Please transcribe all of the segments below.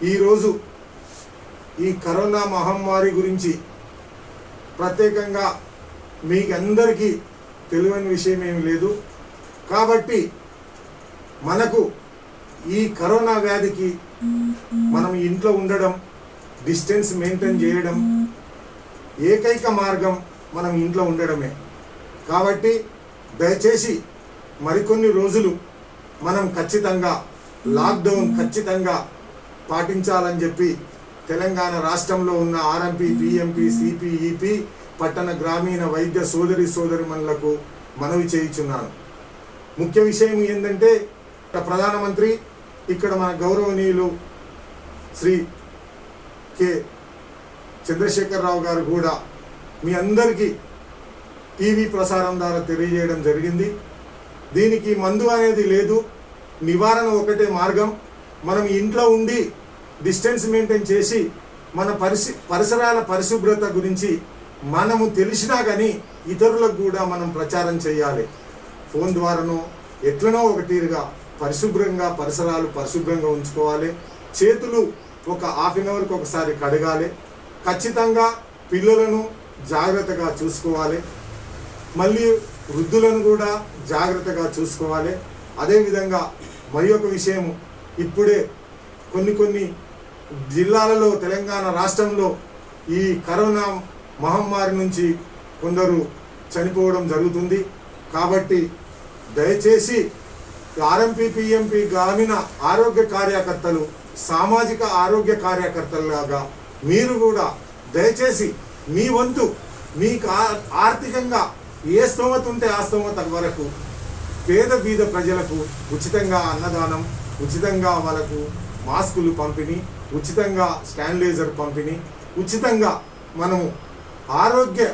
ఈరోజు ఈ కరోనా మహమ్మారి గురించి ప్రత్యేకంగా మీకు అందరికీ తెలియని విషయం ఏమి లేదు కాబట్టి మనకు ఈ కరోనా వ్యాధికి మనం ఇంట్లో ఉండడం డిస్టెన్స్ మెయింటైన్ చేయడం ఏకైక మార్గం మనం ఇంట్లో ఉండడమే కాబట్టి దయచేసి మరికొన్ని రోజులు మనం ఖచ్చితంగా లాక్డౌన్ ఖచ్చితంగా పాటించాలని చెప్పి తెలంగాణ రాష్ట్రంలో ఉన్న ఆర్ఎంపీ పిఎంపి సిపిఈపి పట్టణ గ్రామీణ వైద్య సోదరి సోదరిమణులకు మనవి చేయుచున్నాను ముఖ్య విషయం ఏంటంటే ఇక్కడ ప్రధానమంత్రి ఇక్కడ మన గౌరవనీయులు శ్రీ కె చంద్రశేఖరరావు గారు కూడా మీ అందరికీ టీవీ ప్రసారం ద్వారా తెలియజేయడం జరిగింది దీనికి మందు అనేది లేదు నివారణ ఒకటే మార్గం మనం ఇంట్లో ఉండి డిస్టెన్స్ మెయింటైన్ చేసి మన పరిసి పరిసరాల పరిశుభ్రత గురించి మనము తెలిసినా కానీ ఇతరులకు కూడా మనం ప్రచారం చేయాలి ఫోన్ ద్వారానో ఎట్లనో ఒక తీరుగా పరిశుభ్రంగా పరిసరాలు పరిశుభ్రంగా ఉంచుకోవాలి చేతులు ఒక హాఫ్ అన్ అవర్కి ఒకసారి కడగాలి ఖచ్చితంగా పిల్లలను జాగ్రత్తగా చూసుకోవాలి మళ్ళీ వృద్ధులను కూడా జాగ్రత్తగా చూసుకోవాలి అదేవిధంగా మరి ఒక విషయం ఇప్పుడే కొన్ని కొన్ని జిల్లాలలో తెలంగాణ రాష్ట్రంలో ఈ కరోనా మహమ్మారి నుంచి కొందరు చనిపోవడం జరుగుతుంది కాబట్టి దయచేసి ఆర్ఎంపీ పిఎంపి గ్రామీణ ఆరోగ్య కార్యకర్తలు సామాజిక ఆరోగ్య కార్యకర్తలాగా మీరు కూడా దయచేసి మీ వంతు మీకు ఆ- ఆర్థికంగా ఏ స్తోమత ఉంటే ఆ స్తోమత వరకు పేద బీద ప్రజలకు ఉచితంగా అన్నదానం ఉచితంగా వాళ్ళకు మాస్కులు పంపిణీ ఉచితంగా స్టాన్లైజర్ పంపిణీ ఉచితంగా మనము ఆరోగ్య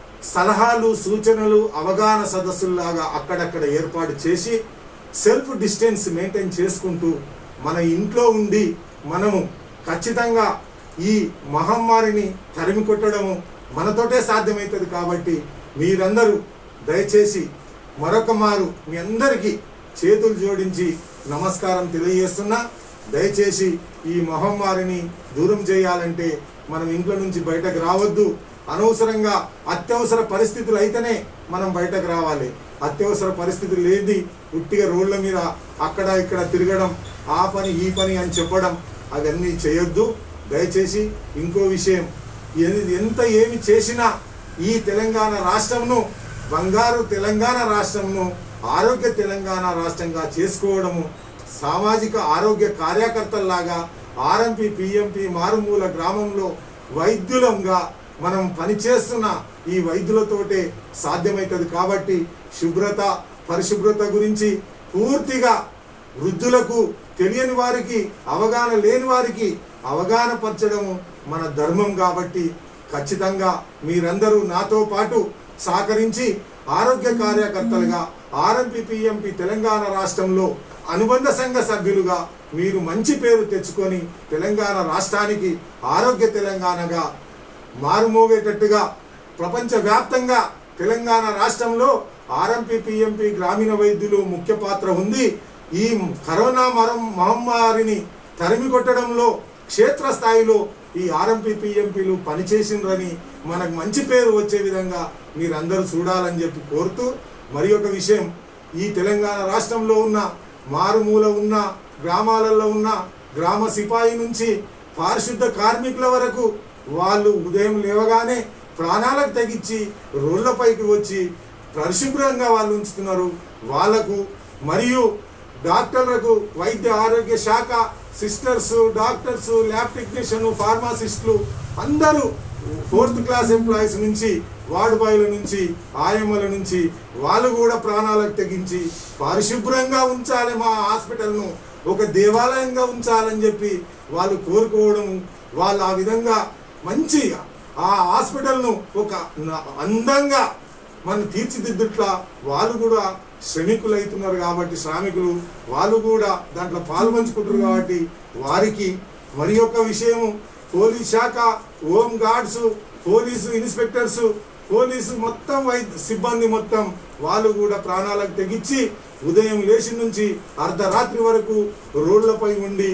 సలహాలు సూచనలు అవగాహన సదస్సుల్లాగా అక్కడక్కడ ఏర్పాటు చేసి సెల్ఫ్ డిస్టెన్స్ మెయింటైన్ చేసుకుంటూ మన ఇంట్లో ఉండి మనము ఖచ్చితంగా ఈ మహమ్మారిని తరిమి కొట్టడము మనతోటే సాధ్యమవుతుంది కాబట్టి మీరందరూ దయచేసి మరొక మారు మీ అందరికీ చేతులు జోడించి నమస్కారం తెలియజేస్తున్నా దయచేసి ఈ మహమ్మారిని దూరం చేయాలంటే మనం ఇంట్లో నుంచి బయటకు రావద్దు అనవసరంగా అత్యవసర పరిస్థితులు అయితేనే మనం బయటకు రావాలి అత్యవసర పరిస్థితులు లేని ఉట్టిగా రోడ్ల మీద అక్కడ ఇక్కడ తిరగడం ఆ పని ఈ పని అని చెప్పడం అవన్నీ చేయొద్దు దయచేసి ఇంకో విషయం ఎ- ఎంత ఏమి చేసినా ఈ తెలంగాణ రాష్ట్రంను బంగారు తెలంగాణ రాష్ట్రంను ఆరోగ్య తెలంగాణ రాష్ట్రంగా చేసుకోవడము సామాజిక ఆరోగ్య కార్యకర్తల్లాగా ఆర్ఎంపీ పిఎంపి మారుమూల గ్రామంలో వైద్యులంగా మనం పనిచేస్తున్న ఈ వైద్యులతోటే సాధ్యమవుతుంది కాబట్టి శుభ్రత పరిశుభ్రత గురించి పూర్తిగా వృద్ధులకు తెలియని వారికి అవగాహన లేని వారికి అవగాహన పరచడము మన ధర్మం కాబట్టి ఖచ్చితంగా మీరందరూ నాతో పాటు సహకరించి ఆరోగ్య కార్యకర్తలుగా ఆర్ఎంపీ పిఎంపి తెలంగాణ రాష్ట్రంలో అనుబంధ సంఘ సభ్యులుగా మీరు మంచి పేరు తెచ్చుకొని తెలంగాణ రాష్ట్రానికి ఆరోగ్య తెలంగాణగా మారుమోగేటట్టుగా ప్రపంచవ్యాప్తంగా తెలంగాణ రాష్ట్రంలో ఆర్ఎంపీ పిఎంపి గ్రామీణ వైద్యులు ముఖ్య పాత్ర ఉంది ఈ కరోనా మరం మహమ్మారిని తరిమి కొట్టడంలో క్షేత్రస్థాయిలో ఈ ఆర్ఎంపీ పిఎంపీలు పనిచేసిండ్రని మనకు మంచి పేరు వచ్చే విధంగా మీరందరూ చూడాలని చెప్పి కోరుతూ మరి ఒక విషయం ఈ తెలంగాణ రాష్ట్రంలో ఉన్న మారుమూల ఉన్న గ్రామాలలో ఉన్న గ్రామ సిపాయి నుంచి పారిశుద్ధ కార్మికుల వరకు వాళ్ళు ఉదయం లేవగానే ప్రాణాలకు తెగించి రోడ్లపైకి వచ్చి పరిశుభ్రంగా వాళ్ళు ఉంచుతున్నారు వాళ్లకు మరియు డాక్టర్లకు వైద్య ఆరోగ్య శాఖ సిస్టర్స్ డాక్టర్స్ ల్యాబ్ టెక్నీషియన్ ఫార్మాసిస్టులు అందరూ ఫోర్త్ క్లాస్ ఎంప్లాయీస్ నుంచి వార్డు బాయ్ల నుంచి ఆయమ్మల నుంచి వాళ్ళు కూడా ప్రాణాలకు తెగించి పరిశుభ్రంగా ఉంచాలి మా హాస్పిటల్ను ఒక దేవాలయంగా ఉంచాలని చెప్పి వాళ్ళు కోరుకోవడం వాళ్ళు ఆ విధంగా మంచి ఆ హాస్పిటల్ను ఒక న- అందంగా మన తీర్చిదిద్దుట్లా వాళ్ళు కూడా శ్రమికులు అవుతున్నారు కాబట్టి శ్రామికులు వాళ్ళు కూడా దాంట్లో పాల్పంచుకుంటారు కాబట్టి వారికి మరి ఒక విషయము పోలీస్ శాఖ home guards police inspectors police మొత్తం వైద్య సిబ్బంది మొత్తం వాళ్ళు కూడా ప్రాణాలకు తెగించి ఉదయం లేచి నుంచి అర్ధరాత్రి వరకు రోడ్లపై ఉండి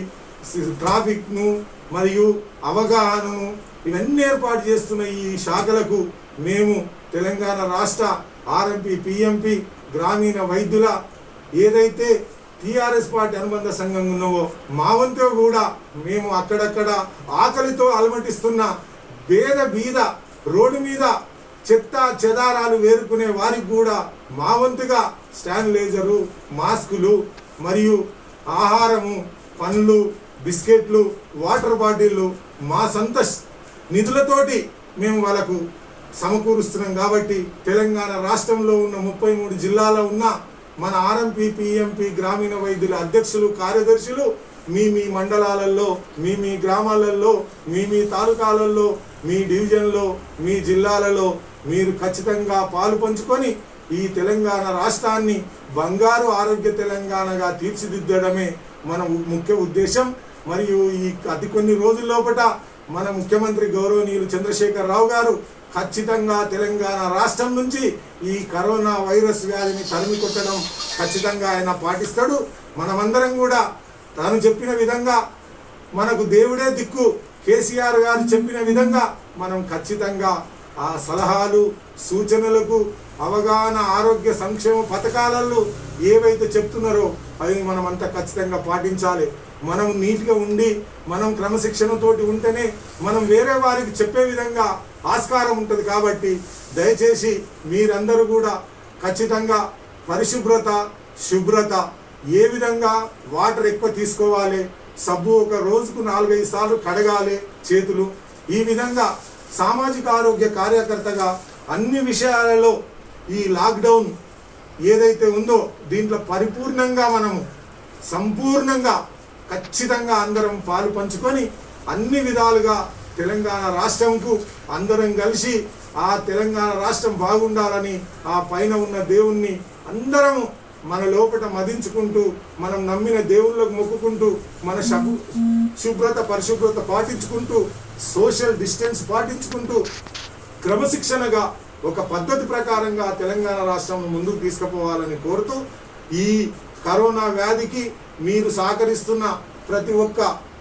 ట్రాఫిక్ను మరియు అవగాహనను ఇవన్నీ ఏర్పాటు చేస్తున్న ఈ శాఖలకు మేము తెలంగాణ రాష్ట్ర ఆర్ఎంపీ పిఎంపి గ్రామీణ వైద్యుల ఏదైతే టిఆర్ఎస్ పార్టీ అనుబంధ సంఘం ఉన్నావో మా వంతు కూడా మేము అక్కడక్కడ ఆకలితో అలమటిస్తున్న పేద బీద రోడ్డు మీద చెత్త చెదారాలు వేరుకునే వారికి కూడా మా వంతుగా స్టాన్లేజరు మాస్కులు మరియు ఆహారము పండ్లు బిస్కెట్లు వాటర్ బాటిళ్ళు మా సొంత నిధులతోటి మేము వాళ్ళకు సమకూరుస్తున్నాం కాబట్టి తెలంగాణ రాష్ట్రంలో ఉన్న ముప్పై మూడు జిల్లాలో ఉన్న మన ఆర్ఎంపీ పిఎంపి గ్రామీణ వైద్యుల అధ్యక్షులు కార్యదర్శులు మీ మీ మండలాలలో మీ మీ గ్రామాలలో మీ మీ తాలూకాలలో మీ డివిజన్లో మీ జిల్లాలలో మీరు ఖచ్చితంగా పాలు పంచుకొని ఈ తెలంగాణ రాష్ట్రాన్ని బంగారు ఆరోగ్య తెలంగాణగా తీర్చిదిద్దడమే మన ఉ- ముఖ్య ఉద్దేశం మరియు ఈ అతి కొన్ని రోజుల లోపట మన ముఖ్యమంత్రి గౌరవనీయులు చంద్రశేఖర్ రావు గారు ఖచ్చితంగా తెలంగాణ రాష్ట్రం నుంచి ఈ కరోనా వైరస్ వ్యాధిని తరిమి కొట్టడం ఖచ్చితంగా ఆయన పాటిస్తాడు మనమందరం కూడా తాను చెప్పిన విధంగా మనకు దేవుడే దిక్కు కేసీఆర్ గారు చెప్పిన విధంగా మనం ఖచ్చితంగా ఆ సలహాలు సూచనలకు అవగాహన ఆరోగ్య సంక్షేమ పథకాలలో ఏవైతే చెప్తున్నారో అవి మనమంతా ఖచ్చితంగా పాటించాలి మనం నీట్గా ఉండి మనం క్రమశిక్షణతోటి ఉంటేనే మనం వేరే వారికి చెప్పే విధంగా ఆస్కారం ఉంటుంది కాబట్టి దయచేసి మీరందరూ కూడా ఖచ్చితంగా పరిశుభ్రత శుభ్రత ఏ విధంగా వాటర్ ఎక్కువ తీసుకోవాలి సబ్బు ఒక రోజుకు నాలుగైదు సార్లు కడగాలి చేతులు ఈ విధంగా సామాజిక ఆరోగ్య కార్యకర్తగా అన్ని విషయాలలో ఈ లాక్డౌన్ ఏదైతే ఉందో దీంట్లో పరిపూర్ణంగా మనము సంపూర్ణంగా ఖచ్చితంగా అందరం పాలు పంచుకొని అన్ని విధాలుగా తెలంగాణ రాష్ట్రంకు అందరం కలిసి ఆ తెలంగాణ రాష్ట్రం బాగుండాలని ఆ పైన ఉన్న దేవుణ్ణి అందరం మన లోపట మదించుకుంటూ మనం నమ్మిన దేవుళ్ళకు మొక్కుకుంటూ మన శు- శుభ్రత పరిశుభ్రత పాటించుకుంటూ సోషల్ డిస్టెన్స్ పాటించుకుంటూ క్రమశిక్షణగా ఒక పద్ధతి ప్రకారంగా తెలంగాణ రాష్ట్రం ముందుకు తీసుకుపోవాలని కోరుతూ ఈ కరోనా వ్యాధికి మీరు సహకరిస్తున్న ప్రతి ఒక్క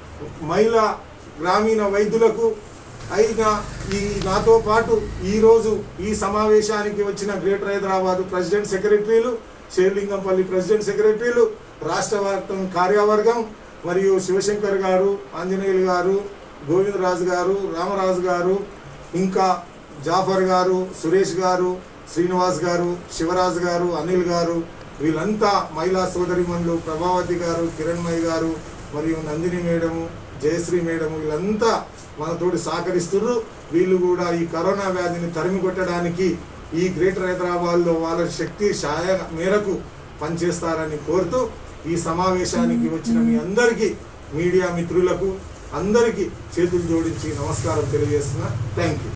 మహిళా గ్రామీణ వైద్యులకు అయినా ఈ నాతో పాటు ఈరోజు ఈ సమావేశానికి వచ్చిన గ్రేటర్ హైదరాబాద్ ప్రెసిడెంట్ సెక్రటరీలు షేర్లింగంపల్లి ప్రెసిడెంట్ సెక్రటరీలు రాష్ట్ర వ్యాప్తం కార్యవర్గం మరియు శివశంకర్ గారు ఆంజనేయులు గారు గోవిందరాజు గారు రామరాజు గారు ఇంకా జాఫర్ గారు సురేష్ గారు శ్రీనివాస్ గారు శివరాజు గారు అనిల్ గారు వీళ్ళంతా మహిళా సోదరిమణులు ప్రభావతి గారు కిరణ్మయి గారు మరియు నందిని మేడము జయశ్రీ మేడం వీళ్ళంతా మనతోటి సహకరిస్తున్నారు వీళ్ళు కూడా ఈ కరోనా వ్యాధిని తరిమి కొట్టడానికి ఈ గ్రేటర్ హైదరాబాద్లో వాళ్ళ శక్తి సాయ మేరకు పనిచేస్తారని కోరుతూ ఈ సమావేశానికి వచ్చిన మీ అందరికీ మీడియా మిత్రులకు అందరికీ చేతులు జోడించి నమస్కారం తెలియజేస్తున్నా థ్యాంక్ యూ